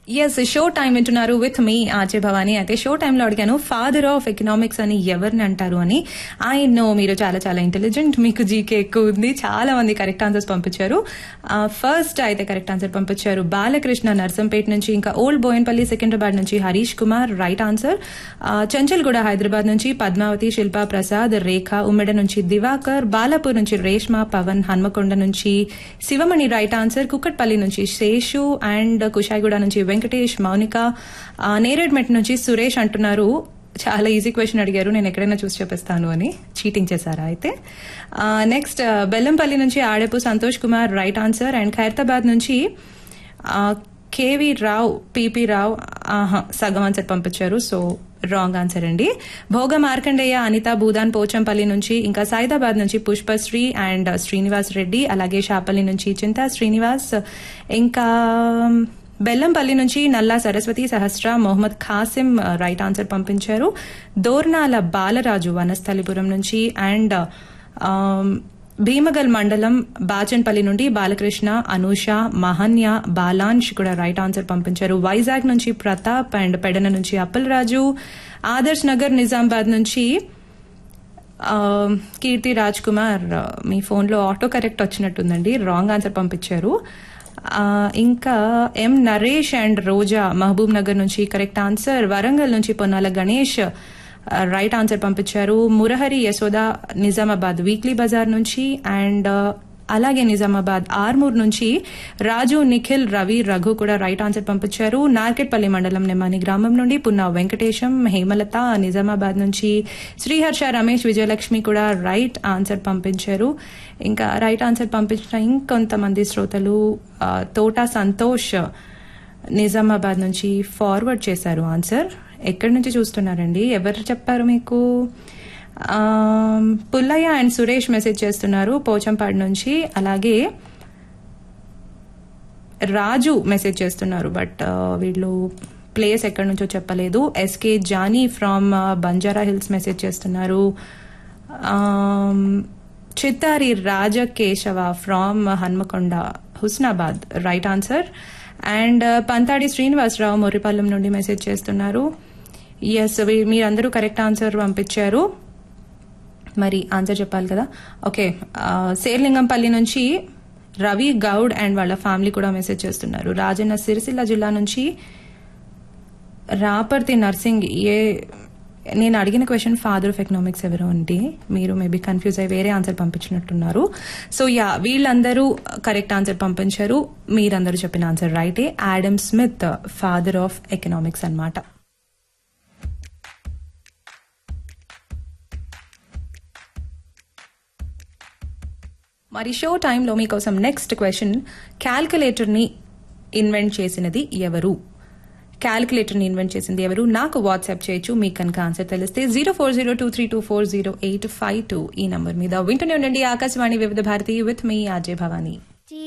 yes show time వింటున్నారు with me ఆచే భవాని అయితే షో టైంలో అడిగాను ఫాదర్ ఆఫ్ ఎకనామిక్స్ అని ఎవరిని అంటారు అని ఐ నో మీరు చాలా చాలా ఇంటెలిజెంట్ మీకు జీకే ఎక్కువ ఉంది చాలా మంది కరెక్ట్ ఆన్సర్స్ పంపించారు ఫస్ట్ అయితే కరెక్ట్ ఆన్సర్ పంపించారు బాలకృష్ణ నర్సంపేట నుంచి ఇంకా ఓల్డ్ బోయన్పల్లి సికింద్రాబాద్ నుంచి హరీష్ కుమార్ రైట్ ఆన్సర్ చంచల్గూడ హైదరాబాద్ నుంచి పద్మావతి శిల్పా ప్రసాద్ రేఖ ఉమ్మెడ నుంచి దివాకర్ బాలాపూర్ నుంచి రేష్మ పవన్ హన్మకొండ నుంచి శివమణి రైట్ ఆన్సర్ కుక్కట్పల్లి నుంచి శేషు అండ్ కుషాయిగూడ నుంచి వెంకటేష్ మౌనిక ఆ, నేరేడ్మెట్ నుంచి సురేష్ అంటున్నారు చాలా ఈజీ క్వశ్చన్ అడిగారు నేను ఎక్కడైనా చూసి చెప్పిస్తాను అని చీటింగ్ చేశారా అయితే నెక్స్ట్ బెల్లంపల్లి నుంచి Aadapu Santosh Kumar right answer and Khairatabad నుంచి ఆ, కేవి రావు పిపి రావు ఆహా సగం ఆన్సర్ పంపించారు సో రాంగ్ ఆన్సర్ అండి భోగ మార్కండేయ అనిత భూదాన్ పోచంపల్లి నుంచి ఇంకా సైదాబాద్ నుంచి పుష్పశ్రీ అండ్ శ్రీనివాస్ రెడ్డి అలాగే షాపల్లి నుంచి చింతా శ్రీనివాస్ ఇంకా బెల్లంపల్లి నుంచి నల్లా సరస్వతి సహస్ర మొహమ్మద్ ఖాసిం రైట్ ఆన్సర్ పంపించారు దోర్నాల బాలరాజు వనస్థలిపురం నుంచి అండ్ భీమగల్ మండలం బాచన్పల్లి నుండి బాలకృష్ణ అనూష మహన్య బాలాంష్ కూడా రైట్ ఆన్సర్ పంపించారు వైజాగ్ నుంచి ప్రతాప్ అండ్ పెడన నుంచి అప్పల్ రాజు ఆదర్శ్ నగర్ నిజామాబాద్ నుంచి ఆ, కీర్తి రాజ్ కుమార్ ఆ, మీ ఫోన్లో ఆటో కరెక్ట్ వచ్చినట్టుందండి రాంగ్ ఆన్సర్ పంపించారు ఆ, ఇంకా M Naresh and Roja Mahabubnagar నుంచి కరెక్ట్ ఆన్సర్ వరంగల్ నుంచి పొన్నాల గణేష్ ఆ, రైట్ ఆన్సర్ పంపించారు మురహరి యశోద నిజామాబాద్ వీక్లీ బజార్ నుంచి అండ్ ఆ, అలాగే నిజామాబాద్ ఆర్మూర్ నుంచి రాజు నిఖిల్ రవి రఘు కూడా రైట్ ఆన్సర్ పంపించారు నార్కెట్పల్లి మండలం నెమ్మాని గ్రామం నుండి పున్నా వెంకటేశం హేమలత నిజామాబాద్ నుంచి శ్రీహర్ష రమేష్ విజయలక్ష్మి కూడా రైట్ ఆన్సర్ పంపించారు ఇంకా రైట్ ఆన్సర్ పంపించిన ఇంకొంతమంది శ్రోతలు ఆ, తోటా సంతోష్ నిజామాబాద్ నుంచి ఫార్వర్డ్ చేశారు ఆన్సర్ ఎక్కడి నుంచి చూస్తున్నారండి ఎవరు చెప్పారు మీకు ఆమ్, పుల్లయ్య అండ్ సురేష్ మెసేజ్ చేస్తున్నారు పోచంపాడు నుంచి అలాగే రాజు మెసేజ్ చేస్తున్నారు బట్ ఆ, వీళ్ళు ప్లేస్ ఎక్కడి నుంచో చెప్పలేదు SK Johnny from Banjara hills message చేస్తున్నారు ఆమ్, Chittari Rajakeshava from Hanamkonda Husnabad right answer and Panthadi Srinivasarao Moripalem నుండి మెసేజ్ చేస్తున్నారు ఎస్ మీరందరూ కరెక్ట్ ఆన్సర్ పంపించారు మరి ఆన్సర్ చెప్పాలి కదా ఓకే ఆ, శేర్లింగంపల్లి నుంచి రవి గౌడ్ అండ్ వాళ్ళ ఫ్యామిలీ కూడా మెసేజ్ చేస్తున్నారు రాజన్న సిరిసిల్ల జిల్లా నుంచి రాపర్తి నర్సింగ్ ఏ నేను అడిగిన క్వశ్చన్ ఫాదర్ ఆఫ్ ఎకనామిక్స్ ఎవరు అండి మీరు మేబీ కన్ఫ్యూజ్ అయ్యి వేరే ఆన్సర్ పంపించినట్టున్నారు సో యా వీళ్ళందరూ కరెక్ట్ ఆన్సర్ పంపించారు మీరందరూ చెప్పిన ఆన్సర్ రైటే Adam Smith father of economics అన్నమాట మరి షో టైంలో మీకోసం నెక్స్ట్ క్వశ్చన్ క్యాల్కులేటర్ని ఇన్వెంట్ చేసినది ఎవరు క్యాల్కులేటర్ని ఇన్వెంట్ చేసింది ఎవరు నాకు వాట్సాప్ చేయొచ్చు మీకు కనుక ఆన్సర్ తెలిస్తే zero four zero two three two four zero eight five two ఈ నంబర్ మీద వింటూనే ఉండండి Akashvani Vividh Bharati with me RJ Bhavani